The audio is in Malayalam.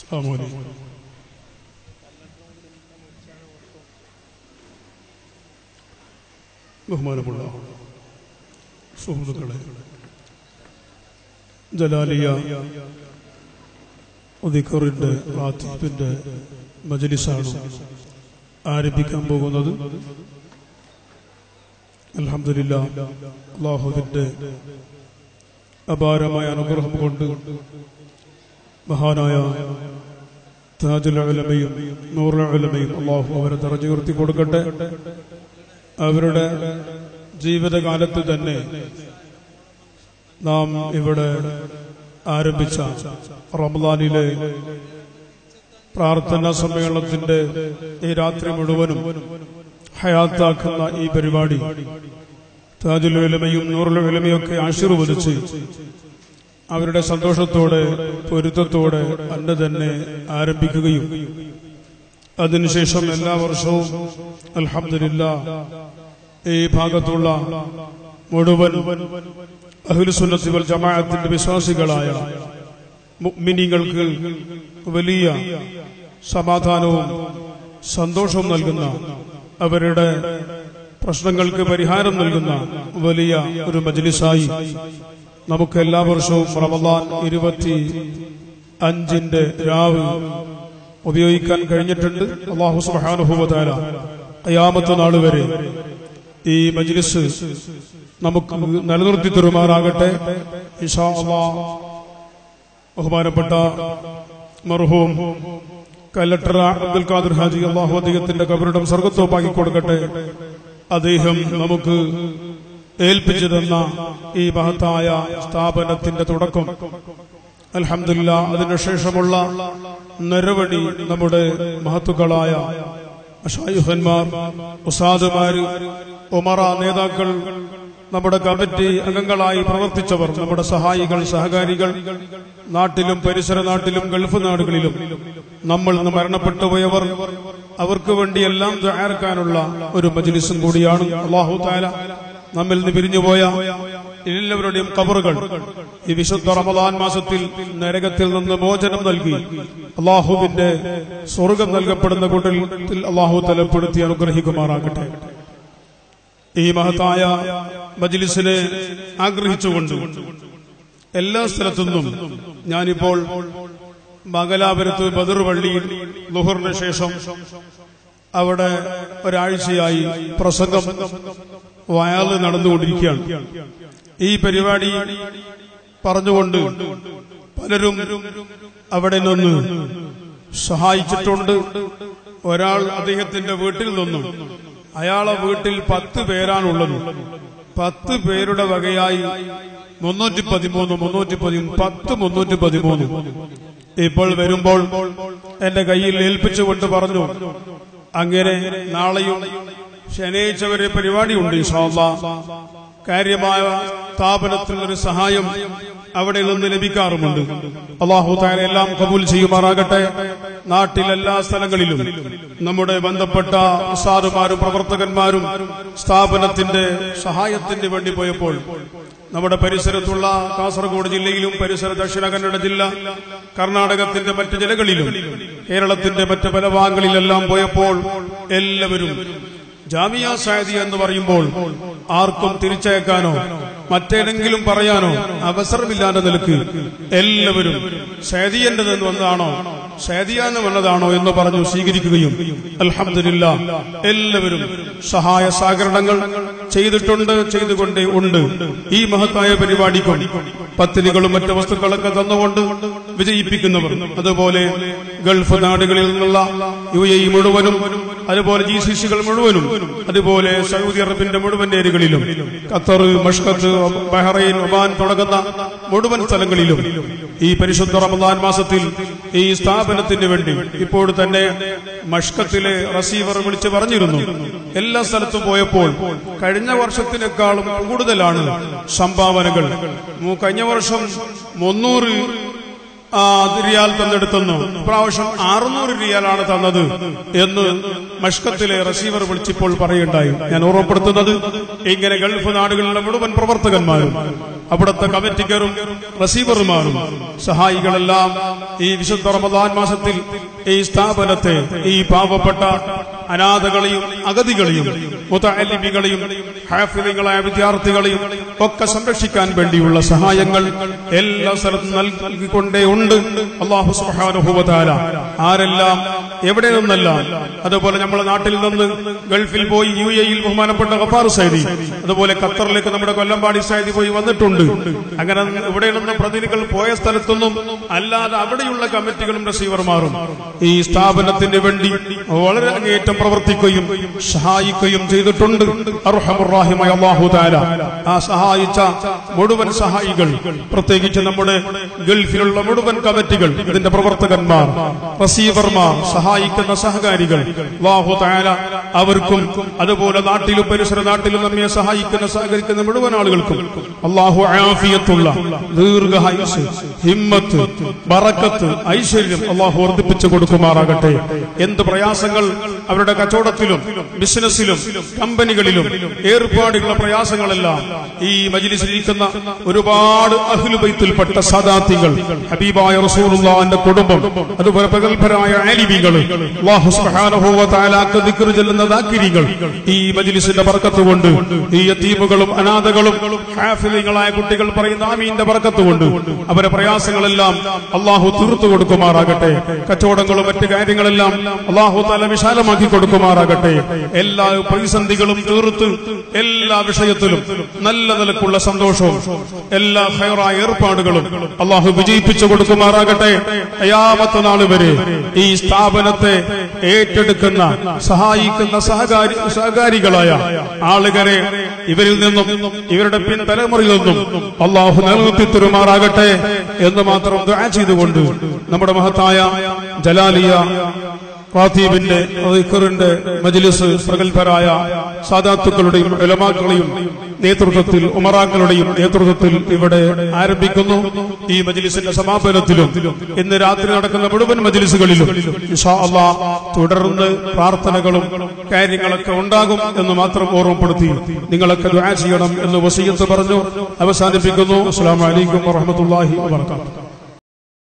അസ്സലാമു അലൈക്കും ബഹുമാനമുള്ള സുഹൃത്തുക്കളെ ജലാലിയ ഉദിക്കറിന്റെ ആത്തിഫിന്റെ മജലിസാണ് ആരംഭിക്കാൻ പോകുന്നത് അലഹമില്ല അള്ളാഹുവിന്റെ അപാരമായ അനുഗ്രഹം കൊണ്ട് മഹാനായ താജുൽ ഉലമയും നൂറുൽ ഉലമയും അള്ളാഹു അവരെ തെറഞ്ഞുയർത്തി കൊടുക്കട്ടെ അവരുടെ ജീവിതകാലത്ത് തന്നെ നാം ഇവിടെ ആരംഭിച്ച റമദാനിലെ പ്രാർത്ഥനാ സമ്മേളനത്തിന്റെ ഈ രാത്രി മുഴുവനും ഹയാത്താക്കുന്ന ഈ പരിപാടി താജുൽ ഉലമയും നൂറുൽ ഉലമയും ഒക്കെ ആശീർവദിച്ച് അവരുടെ സന്തോഷത്തോടെ പൊരുത്തത്തോടെ അന്ന് തന്നെ ആരംഭിക്കുകയും അതിനുശേഷം എല്ലാ വർഷവും അൽഹംദുലില്ല ഈ ഭാഗത്തുള്ള മുഴുവൻ അഹുലുസുന്നത്തി വൽ ജമാഅത്തിന്റെ വിശ്വാസികളായ മുഅ്മിനീങ്ങൾക്ക് വലിയ സമാധാനവും സന്തോഷവും നൽകുന്ന അവരുടെ പ്രശ്നങ്ങൾക്ക് പരിഹാരം നൽകുന്ന വലിയ ഒരു മജ്ലിസായി നമുക്ക് എല്ലാ വർഷവും റമദാൻ ഇരുപത്തി അഞ്ചിന്റെ രാവ് ഉപയോഗിക്കാൻ കഴിഞ്ഞിട്ടുണ്ട് അള്ളാഹു സുബാനുഭവതാര കയാമത്തെ നാൾ വരെ ഈ മജ്ലിസ് നമുക്ക് നിലനിർത്തി തരുമാറാകട്ടെ ഇൻഷാ അള്ളാഹ് ബഹുമാനപ്പെട്ട മർഹൂം കലക്ടർ അബ്ദുൽ ഖാദർ ഹാജി അള്ളാഹു അദ്ദേഹത്തിന്റെ കബറിടം സ്വർഗത്തോപ്പാക്കി കൊടുക്കട്ടെ അദ്ദേഹം നമുക്ക് ഏൽപ്പിച്ചു തന്ന ഈ മഹത്തായ സ്ഥാപനത്തിന്റെ തുടക്കം അൽഹമില്ല അതിനുശേഷമുള്ള നിരവധി നമ്മുടെ മഹത്തുക്കളായ അഷായുഹന്മാർ ഉസാദുമാര് ഉമറ നേതാക്കൾ നമ്മുടെ കമ്മിറ്റി അംഗങ്ങളായി പ്രവർത്തിച്ചവർ നമ്മുടെ സഹായികൾ സഹകാരികൾ നാട്ടിലും പരിസര നാട്ടിലും ഗൾഫ് നാടുകളിലും നമ്മൾ ഇന്ന് മരണപ്പെട്ടു പോയവർ അവർക്ക് വേണ്ടി എല്ലാം തയ്യാറാക്കാനുള്ള ഒരു മജ്ലിസും കൂടിയാണ് അള്ളാഹു താല നമ്മിൽ നിന്ന് പിരിഞ്ഞുപോയ എല്ലാവരുടെയും കബറുകൾ ഈ വിശുദ്ധ റമദാൻ മാസത്തിൽ നരകത്തിൽ നിന്ന് മോചനം നൽകി അള്ളാഹുവിന്റെ സ്വർഗം നൽകപ്പെടുന്ന കൂട്ടത്തിൽ അള്ളാഹു തലപ്പെടുത്തി അനുഗ്രഹിക്കുമാറാകട്ടെ ഈ മഹത്തായ മജ്ലിസിനെ ആഗ്രഹിച്ചുകൊണ്ട് എല്ലാ സ്ഥലത്തുനിന്നും ഞാനിപ്പോൾ മംഗലാപുരത്ത് ബദർ പള്ളിയിൽ ലുഹറിന് ശേഷം അവിടെ ഒരാഴ്ചയായി പ്രസംഗം വയാല് നടന്നുകൊണ്ടിരിക്കുകയാണ് ഈ പരിപാടി പറഞ്ഞുകൊണ്ട് പലരും അവിടെ നിന്ന് സഹായിച്ചിട്ടുണ്ട് ഒരാൾ അദ്ദേഹത്തിന്റെ വീട്ടിൽ നിന്നും അയാളെ വീട്ടിൽ പത്ത് പേരാണുള്ളത് പത്ത് പേരുടെ വകയായി മുന്നൂറ്റി പതിമൂന്ന് മുന്നൂറ്റി പതിമൂന്ന് പത്ത് മുന്നൂറ്റി പതിമൂന്ന് ഇപ്പോൾ വരുമ്പോൾ എന്റെ കയ്യിൽ ഏൽപ്പിച്ചുകൊണ്ട് പറഞ്ഞു അങ്ങനെ നാളെയും ശനിയാഴ്ച വരെ പരിപാടിയുണ്ട് ഇൻഷാല്ലാ കാര്യമായ സ്ഥാപനത്തിൽ ഒരു സഹായം അവിടെ നിന്ന് ലഭിക്കാറുമുണ്ട് അള്ളാഹു താര എല്ലാം കബൂൽ ചെയ്യുമാറാകട്ടെ നാട്ടിലെല്ലാ സ്ഥലങ്ങളിലും നമ്മുടെ ബന്ധപ്പെട്ട ഉസാറുമാരും പ്രവർത്തകന്മാരും സ്ഥാപനത്തിന്റെ സഹായത്തിന് വേണ്ടി പോയപ്പോൾ നമ്മുടെ പരിസരത്തുള്ള കാസർഗോഡ് ജില്ലയിലും പരിസര ദക്ഷിണ കന്നഡ ജില്ല കർണാടകത്തിന്റെ മറ്റ് ജില്ലകളിലും കേരളത്തിന്റെ മറ്റ് പല ഭാഗങ്ങളിലെല്ലാം പോയപ്പോൾ എല്ലാവരും ജാമിയ സായദി എന്ന് പറയുമ്പോൾ ആർക്കും തിരിച്ചയക്കാനോ മറ്റേതെങ്കിലും പറയാനോ അവസരമില്ലാത്ത നിലക്ക് എല്ലാവരും സേദിയന്റെ നിന്ന് വന്നതാണോ സേദിയാന്ന് വന്നതാണോ എന്ന് പറഞ്ഞു സ്വീകരിക്കുകയും അൽഹമില്ല എല്ലാവരും സഹായ സഹകരണങ്ങൾ ചെയ്തിട്ടുണ്ട് ചെയ്തുകൊണ്ടേ ഉണ്ട് ഈ മഹത്തായ പരിപാടിക്കും പത്തിരികളും മറ്റു വസ്തുക്കളൊക്കെ തന്നുകൊണ്ട് വിജയിപ്പിക്കുന്നവർ അതുപോലെ ഗൾഫ് നാടുകളിൽ നിന്നുള്ള യു എ മുഴുവനും അതുപോലെ ജി സി സികൾ മുഴുവനും അതുപോലെ സൗദി അറബിന്റെ മുഴുവൻ ഏരിയകളിലും ഖത്തർ മഷ്കത്ത് ബഹ്റൈൻ ഒമാൻ തുടങ്ങുന്ന മുഴുവൻ സ്ഥലങ്ങളിലും ഈ പരിശുദ്ധ റമദാൻ മാസത്തിൽ ഈ സ്ഥാപനത്തിന് വേണ്ടി ഇപ്പോൾ തന്നെ മഷ്കത്തിലെ റസീവർ വിളിച്ച് പറഞ്ഞിരുന്നു എല്ലാ സ്ഥലത്തും പോയപ്പോൾ കഴിഞ്ഞ വർഷത്തിനേക്കാളും കൂടുതലാണ് സംഭാവനകൾ മു- കഴിഞ്ഞ വർഷം മുന്നൂറ് ആ, റിയാൽ തന്നെടുത്തുന്നു പ്രാവശ്യം അറുന്നൂറ് റിയാലാണ് തന്നത് എന്ന് മഷ്കത്തിലെ റസീവർ വിളിച്ചിപ്പോൾ പറയുണ്ടായി ഞാൻ ഓർമ്മപ്പെടുത്തുന്നത് ഇങ്ങനെ ഗൾഫ് നാടുകളിലെ മുഴുവൻ പ്രവർത്തകന്മാരും അവിടുത്തെ കമ്മിറ്റിക്കാരും റസീവറുമാരും സഹായികളെല്ലാം ഈ വിശുദ്ധ റമദാൻ മാസത്തിൽ ഈ സ്ഥാപനത്തെ ഈ പാവപ്പെട്ട അനാഥകളെയും അഗതികളെയും മുത്തലിമികളെയും ഹാഫിലികളായ വിദ്യാർത്ഥികളെയും ഒക്കെ സംരക്ഷിക്കാൻ വേണ്ടിയുള്ള സഹായങ്ങൾ എല്ലാ സ്ഥലത്തും നൽകിക്കൊണ്ടേ ഉണ്ട് അള്ളാഹു സുഹാനുഭവതാര ആരെല്ലാം എവിടെ നിന്നെല്ലാം അതുപോലെ നമ്മുടെ നാട്ടിൽ നിന്ന് ഗൾഫിൽ പോയി യു എയിൽ ബഹുമാനപ്പെട്ട ഗഫാർ സൈദി അതുപോലെ ഖത്തറിലേക്ക് നമ്മുടെ കൊല്ലമ്പാടി സൈദി പോയി വന്നിട്ടുണ്ട് അങ്ങനെ ഇവിടെ നിന്ന് പ്രതിനിധികൾ പോയ സ്ഥലത്തൊന്നും അല്ലാതെ അവിടെയുള്ള കമ്മിറ്റികളും റിസീവർമാരും ഈ സ്ഥാപനത്തിന് വേണ്ടി വളരെ അങ്ങേയറ്റം പ്രവർത്തിക്കുകയും സഹായിക്കുകയും ചെയ്തിട്ടുണ്ട് അർഹമുറാഹിമായ അല്ലാഹു തആല ആ സഹായിച്ച മുഴുവൻ സഹായികൾ പ്രത്യേകിച്ച് നമ്മുടെ ഗൾഫിലുള്ള മുഴുവൻ കമ്മിറ്റികൾ ഇതിന്റെ പ്രവർത്തകന്മാർ റസീവർമാർ സഹായിക്കുന്ന സഹകാരികൾ അല്ലാഹു തആല അവർക്കും അതുപോലെ നാട്ടിലും പരിസര നാട്ടിലും നമ്മെ സഹായിക്കുന്ന സഹകരിക്കുന്ന മുഴുവൻ ആളുകൾക്കും അള്ളാഹു ആഫിയത്തുള്ള ദീർഘായുസ് ഹിമ്മത്ത് ബറക്കത്ത് ഐശ്വര്യം അള്ളാഹു വർദ്ധിപ്പിച്ചു കൊടുക്കുമാറാകട്ടെ എന്ത് പ്രയാസങ്ങൾ അവരുടെ കച്ചവടത്തിലും ബിസിനസ്സിലും കമ്പനികളിലും ഏർപ്പാടുള്ള പ്രയാസങ്ങളെല്ലാം ഈ മജിലിസിലിരിക്കുന്ന ഒരുപാട് അഹ്ലുബൈത്തിൽപ്പെട്ട സദാത്തികൾ ഹബീബായ റസൂലുള്ളാഹിന്റെ കുടുംബം അതുപോലെ പ്രഗത്ഭരായ ആലിമികൾ അല്ലാഹു സുബ്ഹാനഹു വ തആലാക്ക് ദിക്ർ ചെല്ലുന്ന ദാക്കിരികൾ ഈ മജ്ലിസിന്റെ ബർക്കത്ത് കൊണ്ട് ഈ യതീമുകളും അനാഥകളും ഹാഫിലിങ്ങളായ കുട്ടികൾ പറയുന്ന ആമീന്റെ ബർക്കത്ത് കൊണ്ട് അവരെ പ്രയാസങ്ങളെല്ലാം അള്ളാഹു തീർത്തു കൊടുക്കുമാറാകട്ടെ കച്ചവടങ്ങളും മറ്റു കാര്യങ്ങളെല്ലാം അള്ളാഹു തല വിശാലമാക്കി കൊടുക്കുമാറാകട്ടെ എല്ലാ പ്രതിസന്ധികളും തീർത്ത് എല്ലാ വിഷയത്തിലും നല്ല നിലക്കുള്ള സന്തോഷവും എല്ലാ ഹൈറായ ഏർപ്പാടുകളും അള്ളാഹു വിജയിപ്പിച്ചു കൊടുക്കുമാറാകട്ടെ അയാമത്ത നാൾ വരെ ഈ സ്ഥാപനത്തെ ഏറ്റെടുക്കുന്ന സഹായിക്കുന്ന സഹകാരി സഹകാരികളായ ആളുകളെ ഇവരിൽ നിന്നും ഇവരുടെ പിൻതലമുറയിൽ നിന്നും അള്ളാഹു നിലനിർത്തി തരുമാറാകട്ടെ എന്ന് മാത്രം ദുആ ചെയ്തുകൊണ്ട് നമ്മുടെ മഹത്തായ ജലാലിയ ഖാത്തീബിന്റെ ദിക്റിന്റെ മജ്ലിസ് പ്രഗത്ഭരായ സാദാത്തുക്കളുടെയും ഉലമാക്കളെയും നേതൃത്വത്തിൽ ഉമറാക്കളുടെയും നേതൃത്വത്തിൽ ഇവിടെ ആരംഭിക്കുന്നു ഈ മജ്ലിസിന്റെ സമാപനത്തിലും ഇന്ന് രാത്രി നടക്കുന്ന മുഴുവൻ മജ്ലിസുകളിലും ഇൻഷാ അള്ളാഹ് തുടർന്ന് പ്രാർത്ഥനകളും കാര്യങ്ങളൊക്കെ ഉണ്ടാകും എന്ന് മാത്രം ഓർമ്മപ്പെടുത്തി നിങ്ങളൊക്കെ ദുആ ചെയ്യണം എന്ന് വസീയത്ത് പറഞ്ഞു അവസാനിപ്പിക്കുന്നു അസ്സലാമു അലൈക്കും വറഹ്മത്തുള്ളാഹി വബറകാതുഹു